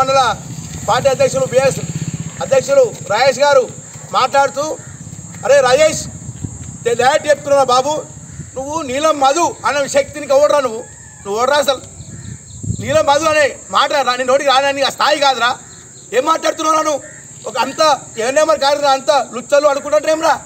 మండల పార్టీ అధ్యక్షులు బిఎస్ అధ్యక్షులు రాజేష్ గారు మాట్లాడుతూ అరే రాజేష్ డైరెక్ట్ చెప్తున్నా బాబు నువ్వు నీలం మధు అనే శక్తిని ఎవడరా నువ్వు నువ్వు ఎవడరా అసలు నీలం మధు అనే మాట రా నీ నోటికి రాని ఆ స్థాయి కాదురా ఏం మాట్లాడుతున్నావు నువ్వు ఒక అంత ఏమన్నా కాదురా అంత లుచ్చలు అనుకుంటారేమ్రా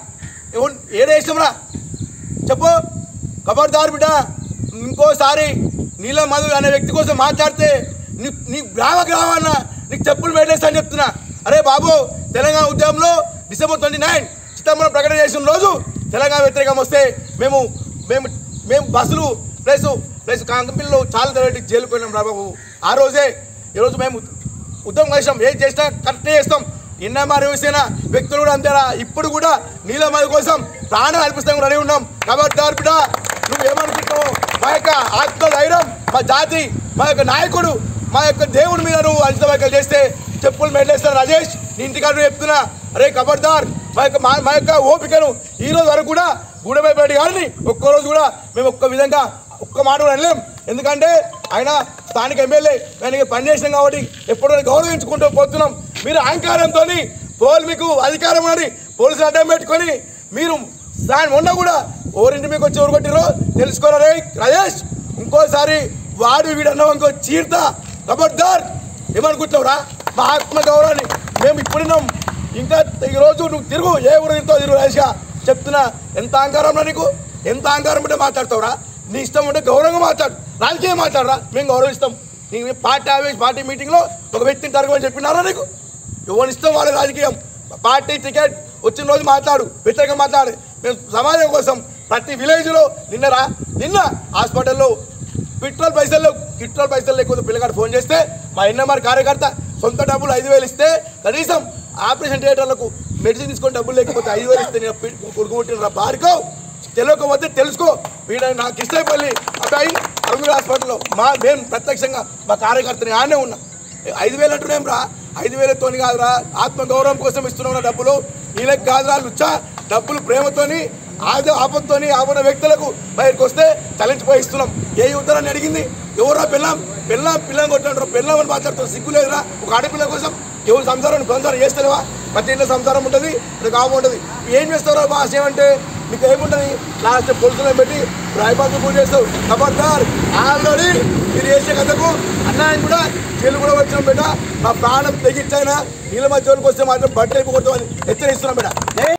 ఏడేష్టంరా చెప్పు ఖబర్దార్ బిడ్డ ఇంకోసారి నీలం మధు అనే వ్యక్తి కోసం మాట్లాడితే నీ నీ గ్రామ గ్రామాన్న నీకు చెప్పులు పెట్టేస్తా అని చెప్తున్నా అరే బాబు తెలంగాణ ఉద్యమంలో డిసెంబర్ ట్వంటీ నైన్ చిదంబరం ప్రకటన చేసిన రోజు తెలంగాణ వ్యతిరేకం వస్తే మేము మేము మేము బస్సులు ప్లస్ ప్లస్ కంపెనీలు చాలా తరగతి జైలుకు వెళ్ళాం రా బాబు ఆ రోజే ఈరోజు మేము ఉద్యమం చేసాం ఏం చేసినా కరెక్టే చేస్తాం నిన్న మరి వేసిన వ్యక్తులు కూడా అంతేరా ఇప్పుడు కూడా నీలమది కోసం ప్రాణం అల్పిస్తాం రెడీ ఉన్నాం కాబట్టి బిడ్డ నువ్వు ఏమనుకుంటున్నావు మా యొక్క ఆత్మ ధైర్యం మా జాతి మా యొక్క నాయకుడు మా యొక్క దేవుడి మీద నువ్వు అంచిత వ్యాఖ్యలు చేస్తే చెప్పులు మెడలేస్తాను రాజేష్ నీ ఇంటికాడు చెప్తున్నా అరే ఖబర్దార్ మా యొక్క మా మా యొక్క ఓపికను ఈ రోజు వరకు కూడా గూడమైపోయాడు కానీ ఒక్కరోజు కూడా మేము ఒక్క విధంగా ఒక్క మాట కూడా అనలేం ఎందుకంటే ఆయన స్థానిక ఎమ్మెల్యే ఆయనకి పనిచేసినాం కాబట్టి ఎప్పుడో గౌరవించుకుంటూ పోతున్నాం మీరు అహంకారంతో పోల్ మీకు అధికారం అని పోలీసులు అడ్డం పెట్టుకొని మీరు దాని మొన్న కూడా ఓరింటి మీకు వచ్చి ఎవరు కొట్టిరో తెలుసుకోరా రే రాజేష్ ఇంకోసారి వాడు వీడు అన్నావు ఇంకో చీర్తా ఖబర్దార్ ఏమనుకుంటున్నావురా మా ఆత్మ గౌరవాన్ని మేము ఇప్పుడున్నాం ఇంకా ఈరోజు నువ్వు తిరుగు ఏ ఊరు తిరుగుతావు తిరుగు రాజేష్గా చెప్తున్నా ఎంత అహంకారం నీకు ఎంత అహంకారం ఉంటే మాట్లాడతావురా నీ ఇష్టం ఉంటే గౌరవంగా మాట్లాడు రాజకీయం మాట్లాడరా మేము గౌరవిస్తాం నీ పార్టీ ఆవేశ పార్టీ మీటింగ్లో ఒక వ్యక్తిని తరగమని చెప్పినారా నీకు ఎవరి ఇష్టం వాళ్ళ రాజకీయం పార్టీ టికెట్ వచ్చిన రోజు మాట్లాడు వ్యతిరేకంగా మాట్లాడు మేము సమాజం కోసం ప్రతి విలేజ్లో నిన్నరా నిన్న హాస్పిటల్లో పెట్రోల్ పైసలు పెట్రోల్ పైసలు లేకపోతే పిల్లగాడు ఫోన్ చేస్తే మా ఎన్ఎంఆర్ కార్యకర్త సొంత డబ్బులు ఐదు వేలు ఇస్తే కనీసం ఆపరేషన్ థియేటర్లకు మెడిసిన్ తీసుకొని డబ్బులు లేకపోతే ఐదు వేలు ఇస్తే నేను కొడుకుముట్టిన బారికో తెలియకపోతే తెలుసుకో వీడ నాకు ఇష్టపల్లి అబ్బాయి అరుగురు హాస్పిటల్లో మా మేము ప్రత్యక్షంగా మా కార్యకర్తని ఆనే ఉన్నా ఐదు వేలు అంటున్నాం రా ఐదు వేలతోని కాదురా ఆత్మ గౌరవం కోసం ఇస్తున్నాం డబ్బులు వీళ్ళకి కాదురా లుచ్చా డబ్బులు ప్రేమతోని ఆద ఆపత్తోని ఆపన్న వ్యక్తులకు బయటకు వస్తే చలించిపోయి ఇస్తున్నాం ఏ యువతరాన్ని అడిగింది ఎవరా పిల్లం పిల్లం పిల్లని కొట్టినారు పిల్లం అని మాట్లాడుతున్నారు సిగ్గు లేదురా ఒక ఆడపిల్ల కోసం ఎవరు సంసారం సంసారం చేస్తలేవా ప్రతి ఇంట్లో సంసారం ఉంటుంది ఇది కాపు ఉంటుంది ఏం చేస్తారో భాష ఏమంటే మీకు ఏముంటుంది లాస్ట్ పోలీసులను పెట్టి రాయబాద్దు పూజ చేస్తావు ఖబర్దార్ ఆల్రెడీ మీరు చేసే కథకు అన్నాయని కూడా జైలు కూడా వచ్చాం బిడ్డ మా ప్రాణం తెగించైనా నీళ్ళ మధ్యలోకి వస్తే మాత్రం బట్టలు అయిపోతామని హెచ్చరిస్తున్నాం బిడ్డ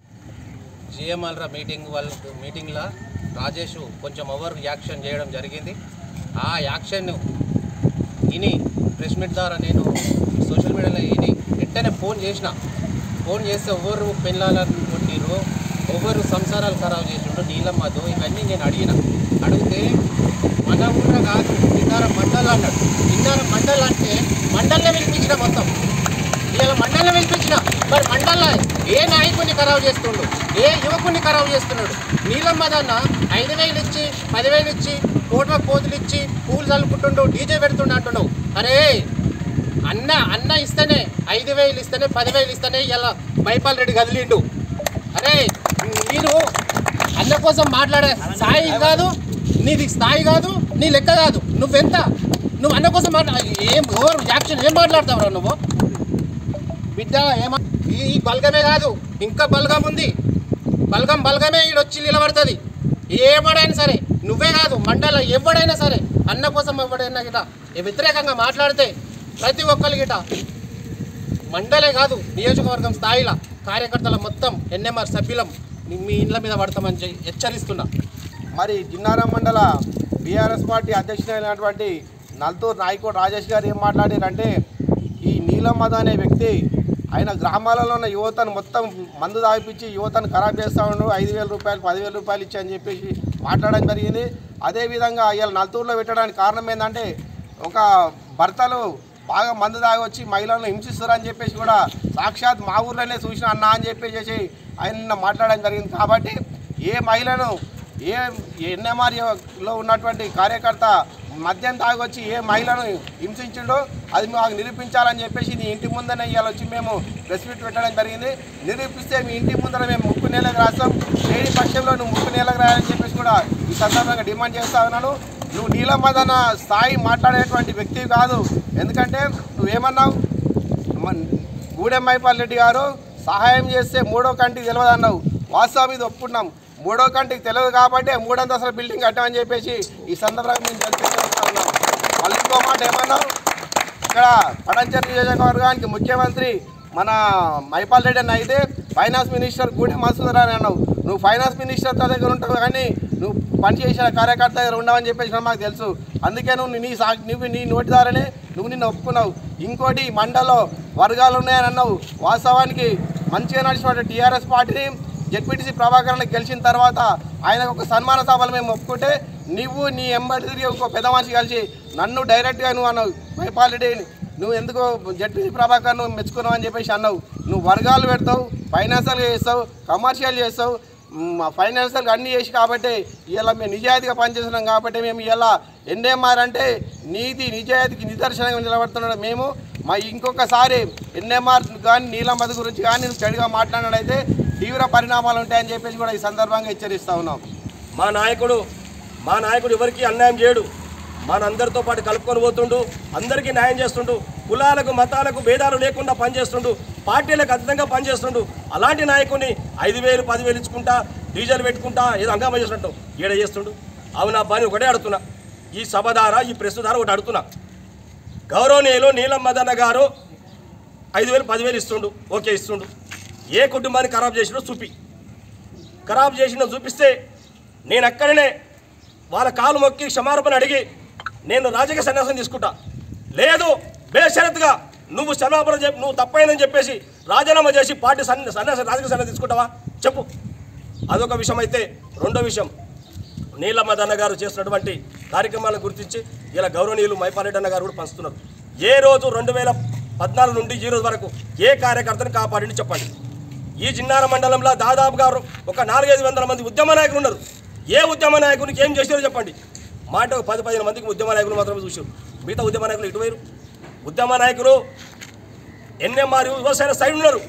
జిఎంఎల్రా మీటింగ్ వాళ్ళ మీటింగ్లో రాజేష్ కొంచెం ఓవర్ యాక్షన్ చేయడం జరిగింది ఆ యాక్షన్ విని ప్రెస్ మీట్ ద్వారా నేను సోషల్ మీడియాలో విని వెంటనే ఫోన్ చేసిన ఫోన్ చేస్తే ఎవరు పెళ్ళాలని కొట్టిరు ఎవరు సంసారాలు ఖరాబ్ చేసిండ్రు నీలమ్మదు ఇవన్నీ నేను అడిగిన అడిగితే మన ఊళ్ళో కాదు ఇన్నార మండల్ అన్నాడు ఇన్నార మండల్ అంటే మండలనే పిలిపించిన మొత్తం ఇలా మండలం పిలిపించిన మరి మండల ఏ నాయకుడిని ఖరాబు చేస్తుండు ఏ యువకుడిని ఖరాబు చేస్తున్నాడు నీలమ్మదన్న ఐదు వేలు ఇచ్చి పదివేలు ఇచ్చి కోట్ల కోతులు ఇచ్చి పూలు చల్లుకుంటుండు డీజే పెడుతుండు అంటున్నావు అరే అన్న అన్న ఇస్తేనే ఐదు వేలు ఇస్తేనే పదివేలు ఇస్తేనే ఇలా బైపాల్ రెడ్డి కదిలిండు అరే మీరు అన్న కోసం మాట్లాడే స్థాయి కాదు నీది స్థాయి కాదు నీ లెక్క కాదు నువ్వెంత నువ్వు అన్న కోసం మాట్లా ఏం ఎవరు యాక్షన్ ఏం మాట్లాడతావురా నువ్వు బిడ్డ ఏమ ఈ ఈ బల్గమే కాదు ఇంకా బల్గం ఉంది బల్గం బల్గమే ఈడు వచ్చి నిలబడుతుంది ఏమడైనా సరే నువ్వే కాదు మండల ఎవడైనా సరే అన్న కోసం ఎవడైనా గిట వ్యతిరేకంగా మాట్లాడితే ప్రతి ఒక్కరి గిట మండలే కాదు నియోజకవర్గం స్థాయిలో కార్యకర్తల మొత్తం ఎన్ఎంఆర్ సభ్యులం మీ ఇండ్ల మీద పడతామని చె- హెచ్చరిస్తున్నా మరి జిన్నారం మండల బీఆర్ఎస్ పార్టీ అధ్యక్షుడైనటువంటి నల్తూరు నాయకుడు రాజేష్ గారు ఏం మాట్లాడారంటే ఈ నీలమ్మద అనే వ్యక్తి ఆయన గ్రామాలలో ఉన్న యువతను మొత్తం మందు తాగిపించి యువతను ఖరాబ్ చేస్తూ ఉండు ఐదు వేల రూపాయలు పదివేల రూపాయలు ఇచ్చి అని చెప్పేసి మాట్లాడడం జరిగింది అదేవిధంగా ఇవాళ నల్తూరులో పెట్టడానికి కారణం ఏంటంటే ఒక భర్తలు బాగా మందు తాగి వచ్చి మహిళలను హింసిస్తారని చెప్పేసి కూడా సాక్షాత్ మా ఊర్లోనే చూసిన అన్న అని చెప్పేసి ఆయన నిన్న మాట్లాడడం జరిగింది కాబట్టి ఏ మహిళను ఏ ఎన్ఎంఆర్లో ఉన్నటువంటి కార్యకర్త మద్యం తాగొచ్చి ఏ మహిళను హింసించిండో అది మాకు నిరూపించాలని చెప్పేసి నీ ఇంటి ముందర ఇవాళ వచ్చి మేము ప్రెస్ మీట్ పెట్టడం జరిగింది నిరూపిస్తే మీ ఇంటి ముందర మేము ముక్కు నెలకు రాస్తాం లేని పక్షంలో నువ్వు ముక్కు నెలకు రాయాలని చెప్పేసి కూడా ఈ సందర్భంగా డిమాండ్ చేస్తా ఉన్నాను నువ్వు నీలమదన స్థాయి మాట్లాడేటువంటి వ్యక్తి కాదు ఎందుకంటే నువ్వేమన్నావు మన- గూడెం మైపాల్ రెడ్డి గారు సహాయం చేస్తే మూడో కంటికి తెలియదు అన్నావు వాస్తవం ఇది ఒప్పుకున్నాం మూడో కంటికి తెలియదు కాబట్టి మూడంతస్తుల బిల్డింగ్ కట్టామని చెప్పేసి ఈ సందర్భంగా మేము తెలియజేస్తా ఉన్నాం మళ్ళీ ఇంకో మాట ఏమన్నావు ఇక్కడ పడంచర్ నియోజకవర్గానికి ముఖ్యమంత్రి మన మైపాల్ రెడ్డి అని అయితే ఫైనాన్స్ మినిస్టర్ గూడెం మసూదర్ అని అన్నావు నువ్వు ఫైనాన్స్ మినిస్టర్ తో దగ్గర ఉంటావు కానీ నువ్వు పనిచేసిన కార్యకర్త దగ్గర ఉండవని చెప్పేసి మాకు తెలుసు అందుకే నువ్వు నీ సా నువ్వు నీ నోటి ద్వారానే నువ్వు నిన్ను ఒప్పుకున్నావు ఇంకోటి మండలో వర్గాలు ఉన్నాయని అన్నావు వాస్తవానికి మంచిగా నడిచిన టీఆర్ఎస్ పార్టీని జెడ్పీటీసీ ప్రభాకరన్ గెలిచిన తర్వాత ఆయనకు ఒక సన్మాన సభలు మేము ఒప్పుకుంటే నువ్వు నీ ఎంబడి తిరిగి ఒక పెద్ద మనిషి కలిసి నన్ను డైరెక్ట్గా నువ్వు అన్నావు మైపాల్ రెడ్డి నువ్వు ఎందుకో జడ్పీసీ ప్రభాకర్ నువ్వు మెచ్చుకున్నావు అని చెప్పేసి అన్నావు నువ్వు వర్గాలు పెడతావు ఫైనాన్షియల్ చేస్తావు కమర్షియల్ చేస్తావు ఫైనాన్షియల్ అన్నీ చేసి కాబట్టి ఇలా మేము నిజాయితీగా పనిచేస్తున్నాం కాబట్టి మేము ఇలా ఎన్ఎంఆర్ అంటే నీతి నిజాయితీకి నిదర్శనంగా నిలబడుతున్నాడు మేము మా ఇంకొకసారి ఎన్ఎంఆర్ కానీ నీలమది గురించి కానీ నువ్వు చెడుగా మాట్లాడినట్టయితే తీవ్ర పరిణామాలు ఉంటాయని చెప్పేసి కూడా ఈ సందర్భంగా హెచ్చరిస్తా ఉన్నాం మా నాయకుడు మా నాయకుడు ఎవరికి అన్యాయం చేయడు మనందరితో పాటు కలుపుకొని పోతుండు అందరికీ న్యాయం చేస్తుండు కులాలకు మతాలకు భేదాలు లేకుండా పనిచేస్తుండు పార్టీలకు అతీతంగా పనిచేస్తుండు అలాంటి నాయకుడిని ఐదు వేలు పదివేలు ఇచ్చుకుంటా డీజల్ పెట్టుకుంటా ఏదో హంగామా చేసినట్టు ఈడ చేస్తుండు అవునా పని ఒకటే అడుగుతున్నా ఈ సభ ద్వారా ఈ ప్రెస్ ద్వారా ఒకటి అడుగుతున్నా గౌరవనీయులు నీలం మదన్న గారు ఐదు వేలు పదివేలు ఇస్తుండు ఓకే ఇస్తుండు ఏ కుటుంబాన్ని ఖరాబ్ చేసినో చూపి ఖరాబ్ చేసిన చూపిస్తే నేను అక్కడనే వాళ్ళ కాలు మొక్కి క్షమార్పణ అడిగి నేను రాజకీయ సన్యాసం తీసుకుంటా లేదు బేషరత్గా నువ్వు క్షమాపణ చెప్పి నువ్వు తప్పైందని చెప్పేసి రాజీనామా చేసి పార్టీ సన్య సన్యాసం రాజకీయ సన్యాసం తీసుకుంటావా చెప్పు అదొక విషయం అయితే రెండో విషయం నీలమదన్న గారు చేస్తున్నటువంటి కార్యక్రమాలను గుర్తించి ఇలా గౌరవనీయులు మైపారెడ్డి అన్న గారు కూడా పంచుతున్నారు ఏ రోజు రెండు వేల పద్నాలుగు నుండి ఈ రోజు వరకు ఏ కార్యకర్తను కాపాడింది చెప్పండి ఈ జిన్నార మండలంలో దాదాపుగా ఒక నాలుగైదు వందల మంది ఉద్యమ నాయకులు ఉన్నారు ఏ ఉద్యమ నాయకునికి ఏం చేశారో చెప్పండి మాట ఒక పది పదిహేను మందికి ఉద్యమ నాయకులు మాత్రమే చూశారు మిగతా ఉద్యమ నాయకులు ఇటువైరు ఉద్యమ నాయకులు ఎన్ఎంఆర్ వ్యవసాయ సైడ్ ఉన్నారు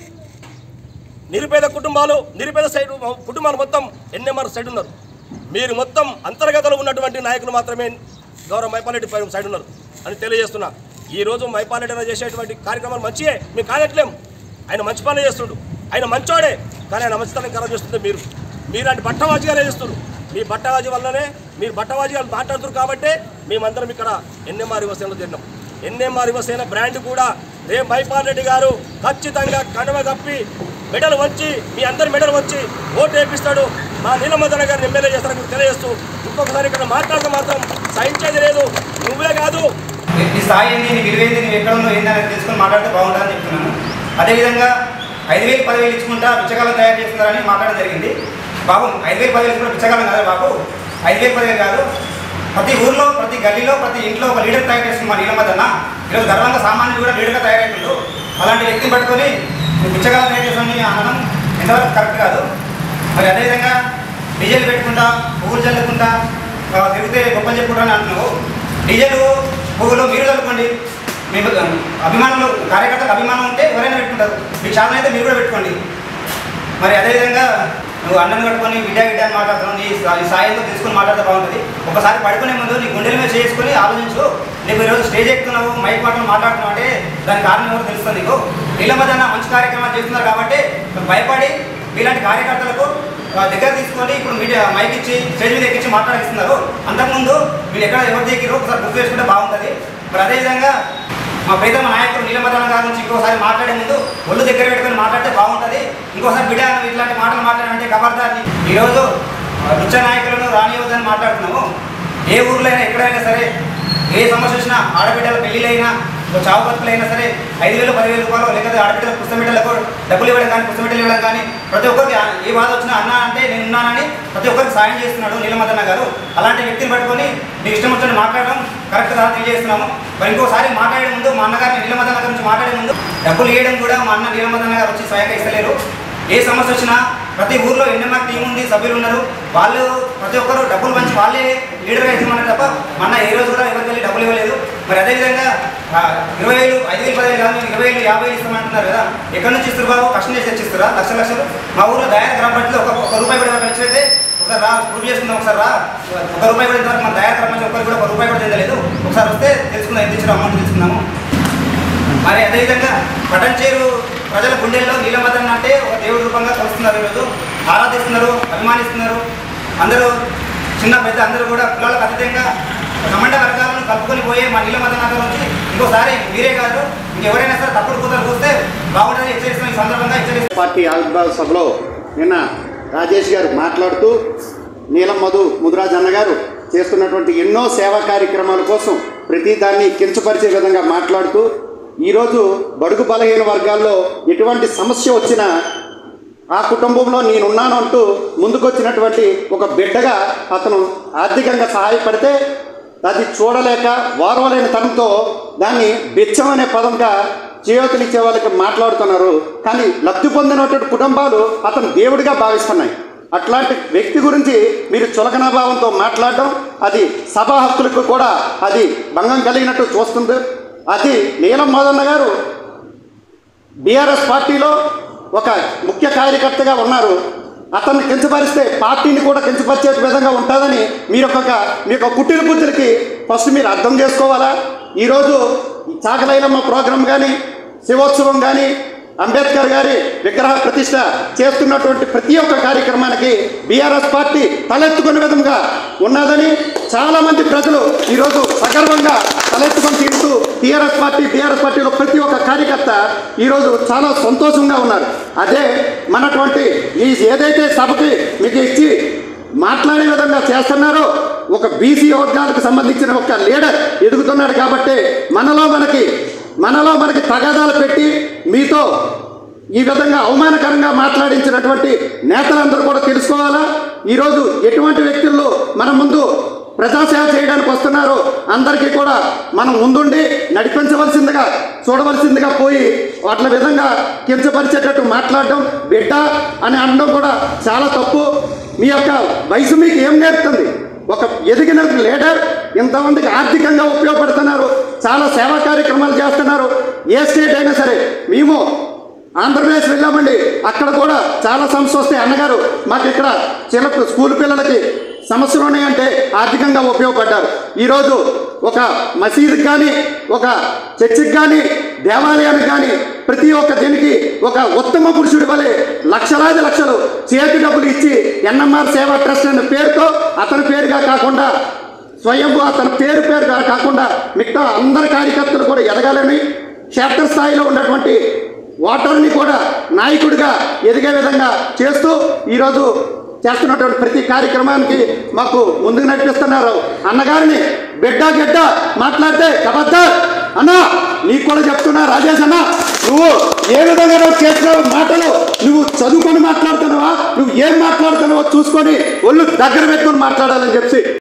నిరుపేద కుటుంబాలు నిరుపేద సైడ్ కుటుంబాలు మొత్తం ఎన్ఎంఆర్ సైడ్ ఉన్నారు మీరు మొత్తం అంతర్గతలో ఉన్నటువంటి నాయకులు మాత్రమే గౌరవ మైపాలరెడ్డి పై సైడ్ ఉన్నారు అని తెలియజేస్తున్నా ఈ రోజు మైపాలరెడ్డి అన్న చేసేటువంటి కార్యక్రమాలు మంచియే మేము కాదట్లేం ఆయన మంచి పని చేస్తుడు ఆయన మంచోడే కానీ ఆయన మంచితనం ఖరాబ్ చేస్తుంది మీరు మీలాంటి బట్టవాజిగానే చేస్తున్నారు మీ బట్టవాజీ వల్లనే మీరు బట్టవాజిగా మాట్లాడుతున్నారు కాబట్టే మేమందరం ఇక్కడ ఎన్ఎంఆర్ యువసేనలో చేరినాం ఎన్ఎంఆర్ యువసేన బ్రాండ్ కూడా రేపు మైపాల్ రెడ్డి గారు ఖచ్చితంగా కడవ కప్పి మెడల్ వచ్చి మీ అందరి మెడల్ వచ్చి ఓటు వేపిస్తాడు మా నీలమదన గారిని ఎమ్మెల్యే చేస్తారని తెలియజేస్తూ ఇంకొకసారి ఇక్కడ మాట్లాడితే మాత్రం సహించేది లేదు నువ్వే కాదు నీ స్థాయి ఏంది నీ విలువ ఏంది నువ్వు ఎక్కడ ఉన్నావు ఏంది అనేది తెలుసుకొని మాట్లాడితే బాగుంటుందని చెప్తున్నాను అదేవిధంగా ఐదు వేలు పదివేలు ఇచ్చుకుంటా బిచ్చగాలను తయారు చేస్తున్నారని మాట్లాడడం జరిగింది బాబు ఐదు వేలు పదివేలు ఇచ్చుకుంటే బిచ్చగాలం కాదు బాబు ఐదు వేలు పదివేలు కాదు ప్రతి ఊర్లో ప్రతి గల్లీలో ప్రతి ఇంట్లో ఒక లీడర్ తయారు చేస్తుంది మా నీలమద్దన్న ఈరోజు గర్వంగా సామాన్యులు కూడా లీడర్గా తయారవుతుండ్రు అలాంటి వ్యక్తిని పట్టుకొని నువ్వు బిచ్చగాలం తయారు చేస్తామని అనడం ఎంతవరకు కరెక్ట్ కాదు మరి అదేవిధంగా డీజిల్ పెట్టుకుంటా పువ్వులు చల్లుకుంటా ఆ, తిరిగితే గొప్పలు చెప్పుకుంటా అని అంటున్నావు డీజిల్ పువ్వులు మీరు చల్లుకోండి మీకు అభిమానులు కార్యకర్తలకు అభిమానం ఉంటే ఎవరైనా పెట్టుకుంటారు మీకు చాలా అయితే మీరు కూడా పెట్టుకోండి మరి అదేవిధంగా నువ్వు అన్నం కట్టుకొని బిడ్డ బిడ్డ అని మాట్లాడుతున్నావు నీ సా- నీ సాయంతో తీసుకొని మాట్లాడితే బాగుంటుంది ఒకసారి పడుకునే ముందు నీ గుండెల మీద చేసుకొని ఆలోచించు నీకు ఈరోజు స్టేజ్ ఎక్కుతున్నావు మైక్ మాటలు మాట్లాడుతున్నావు అంటే దాని కారణం ఎవరు తెలుస్తుంది నీకు వీళ్ళ మధ్యన మంచి కార్యక్రమాలు చేస్తున్నారు కాబట్టి నువ్వు భయపడి ఇలాంటి కార్యకర్తలకు ఆ, దగ్గర తీసుకొని ఇప్పుడు మీడియా మైక్ ఇచ్చి స్టేజ్ మీద ఎక్కించి మాట్లాడిస్తున్నారు అంతకుముందు మీరు ఎక్కడ ఎవరు దిగిరో ఒకసారి గుర్తు చేసుకుంటే బాగుంటుంది మరి అదేవిధంగా మా ప్రీతమ నాయకుడు నీలమదన గారి నుంచి ఇంకోసారి మాట్లాడే ముందు ఒళ్ళు దగ్గర పెట్టుకొని మాట్లాడితే బాగుంటుంది ఇంకోసారి బిడ్డ నువ్వు ఇట్లాంటి మాటలు మాట్లాడాలంటే ఖబర్దార్ని ఈరోజు నృత్య నాయకులను రానియవద్దని మాట్లాడుతున్నాము ఏ ఊర్లో అయినా ఎక్కడైనా సరే ఏ సమస్య వచ్చినా ఆడబిడ్డల పెళ్ళిళ్ళైనా ఓ చావు బతుకులైనా సరే ఐదు వేలు పదివేలు రూపాయలు లేకపోతే ఆడబిడ్డల పుస్తమిడ్డలకు డబ్బులు ఇవ్వడం కానీ పుస్తమిడ్డలు ఇవ్వడం కానీ ప్రతి ఒక్కరికి ఆ- ఏ బాధ వచ్చినా అన్న అంటే నేను ఉన్నానని ప్రతి ఒక్కరికి సాయం చేస్తున్నాడు నీలమదన్న గారు అలాంటి వ్యక్తిని పట్టుకొని నీ ఇష్టం వచ్చినట్టు మాట్లాడడం కరెక్ట్ కాదు తెలియజేస్తున్నాము మరి ఇంకోసారి మాట్లాడే ముందు మా అన్నగారిని నీలమదన్న గురించి మాట్లాడే ముందు డబ్బులు ఇవ్వడం కూడా మా అన్న నీలమదన్న గారు వచ్చి స్వయంగా ఇస్తలేరు ఏ సమస్య వచ్చినా ప్రతి ఊర్లో ఎన్ఎంఆర్ టీం ఉంది సభ్యులు ఉన్నారు వాళ్ళు ప్రతి ఒక్కరు డబ్బులు పంచి వాళ్ళే లీడర్గా ఇవ్వమన్నారు తప్ప మన ఏ రోజు కూడా ఎవరికి వెళ్ళి డబ్బులు ఇవ్వలేదు మరి అదేవిధంగా ఆ, ఇరవై వేలు ఐదు వేలు పదివేలు కాదు ఇరవై వేలు యాభై వేలు ఇస్తామంటున్నారు కదా ఎక్కడి నుంచి ఇస్తారు బాబు కష్టం చేసి తెచ్చిస్తారా లక్ష లక్షలు మా ఊర్లో దయార్ గ్రామ పంచాయతీలో ఒక ఒక రూపాయి కూడా ఎవరికి ఇచ్చినట్టే ఒకసారి రా ప్రూవ్ చేసుకుందాం ఒకసారి రా ఒక రూపాయి కూడా ఇంతవరకు మన దయార్ గ్రామ పంచాయతీ ఒక్కరికి కూడా ఒక రూపాయి కూడా తెలియలేదు ఒకసారి వస్తే తెలుసుకుందాం ఎంత ఇచ్చారో అమౌంట్ తెలుసుకుందాము మరి అదేవిధంగా పటంచేరు ప్రజల గుండెల్లో నీలమదన్న అంటే ఒక దేవుడి రూపంగా కొలుస్తున్నారు ఈరోజు ఆరాధిస్తున్నారు అభిమానిస్తున్నారు అందరూ చిన్న పెద్ద అందరూ కూడా కులాలకు అతీతంగా కమండ వర్గాలను కలుపుకొని పోయే మా నీలమదన్న గారు నుంచి ఇంకోసారి మీరే కాదు ఇంకెవరైనా సరే తప్పుడు కూతలు చూస్తే బాగుంటుందని హెచ్చరిస్తున్నాం ఈ సందర్భంగా హెచ్చరిస్తున్నాం పార్టీ ఆవిర్భావ సభలో నిన్న రాజేష్ గారు మాట్లాడుతూ నీలం మధు ముదిరాజ్ అన్న గారు చేస్తున్నటువంటి ఎన్నో సేవా కార్యక్రమాల కోసం ప్రతి దాన్ని కించపరిచే విధంగా మాట్లాడుతూ ఈరోజు బడుగు బలహీన వర్గాల్లో ఎటువంటి సమస్య వచ్చినా ఆ కుటుంబంలో నేనున్నాను అంటూ ముందుకొచ్చినటువంటి ఒక బిడ్డగా అతను ఆర్థికంగా సహాయపడితే అది చూడలేక వారవలేని తనంతో దాన్ని బిచ్చం అనే పదంగా చేయూతనిచ్చే వాళ్ళకి మాట్లాడుతున్నారు కానీ లబ్ధి పొందినటువంటి కుటుంబాలు అతను దేవుడిగా భావిస్తున్నాయి అట్లాంటి వ్యక్తి గురించి మీరు చులకన భావంతో మాట్లాడడం అది సభా హక్కులకు కూడా అది భంగం కలిగినట్టు చూస్తుంది అది నీలం మదన్న గారు బీఆర్ఎస్ పార్టీలో ఒక ముఖ్య కార్యకర్తగా ఉన్నారు అతన్ని కించపరిస్తే పార్టీని కూడా కించపరిచే విధంగా ఉంటుందని మీరు ఒక మీ యొక్క కుట్టిన బుద్ధులకి ఫస్ట్ మీరు అర్థం చేసుకోవాలా ఈరోజు ఈ చాకలైలమ్మ ప్రోగ్రాం కానీ శివోత్సవం కానీ అంబేద్కర్ గారి విగ్రహ ప్రతిష్ట చేస్తున్నటువంటి ప్రతి ఒక్క కార్యక్రమానికి బీఆర్ఎస్ పార్టీ తలెత్తుకునే విధంగా ఉన్నదని చాలామంది ప్రజలు ఈరోజు సగర్వంగా తలెత్తుకొని తీరుతూ టీఆర్ఎస్ పార్టీ టీఆర్ఎస్ పార్టీలో ప్రతి ఒక్క కార్యకర్త ఈరోజు చాలా సంతోషంగా ఉన్నారు అదే మనటువంటి ఈ ఏదైతే సభకి మీకు ఇచ్చి మాట్లాడే విధంగా చేస్తున్నారో ఒక బీసీ వర్గాలకు సంబంధించిన ఒక లీడర్ ఎదుగుతున్నాడు కాబట్టి మనలో మనకి మనలో మనకి తగాదాలు పెట్టి మీతో ఈ విధంగా అవమానకరంగా మాట్లాడించినటువంటి నేతలందరూ కూడా తెలుసుకోవాలా ఈరోజు ఎటువంటి వ్యక్తుల్లో మన ముందు ప్రజాసేవ చేయడానికి వస్తున్నారో అందరికీ కూడా మనం ముందుండి నడిపించవలసిందిగా చూడవలసిందిగా పోయి వాటి విధంగా కించపరిచేటట్టు మాట్లాడడం బిడ్డ అని అనడం కూడా చాలా తప్పు మీ యొక్క వయసు మీకు ఏం నేర్పుతుంది ఒక ఎదిగిన లీడర్ ఇంతమందికి ఆర్థికంగా ఉపయోగపడుతున్నారు చాలా సేవా కార్యక్రమాలు చేస్తున్నారు ఏ స్టేట్ అయినా సరే మేము ఆంధ్రప్రదేశ్ వెళ్ళామండి అక్కడ కూడా చాలా సమస్య వస్తాయి అన్నగారు మాకు ఇక్కడ చిన్న స్కూల్ పిల్లలకి సమస్యలు ఉన్నాయంటే ఆర్థికంగా ఉపయోగపడ్డారు ఈరోజు ఒక మసీదుకి కానీ ఒక చర్చికి కానీ దేవాలయానికి కానీ ప్రతి ఒక్క దీనికి ఒక ఉత్తమ పురుషుడి వలె లక్షలాది లక్షలు చేతి డబ్బులు ఇచ్చి ఎన్ఎంఆర్ సేవా ట్రస్ట్ అనే పేరుతో అతని పేరుగా కాకుండా స్వయం అతని పేరు పేరుగా కాకుండా మిగతా అందరి కార్యకర్తలు కూడా ఎదగాలని క్షేత్రస్థాయిలో ఉన్నటువంటి ఓటర్ని కూడా నాయకుడిగా ఎదిగే విధంగా చేస్తూ ఈరోజు చేస్తున్నటువంటి ప్రతి కార్యక్రమానికి మాకు ముందుకు నడిపిస్తున్నారు అన్నగారిని బిడ్డ గిడ్డ మాట్లాడితే కబద్దార్ అన్నా నీకు కూడా చెప్తున్నా రాజేష్ అన్న నువ్వు ఏ విధంగా నువ్వు చేసిన మాటలు నువ్వు చదువుకొని మాట్లాడుతున్నావా నువ్వు ఏం మాట్లాడుతున్నావో చూసుకొని ఒళ్ళు దగ్గర పెట్టుకొని మాట్లాడాలని చెప్పి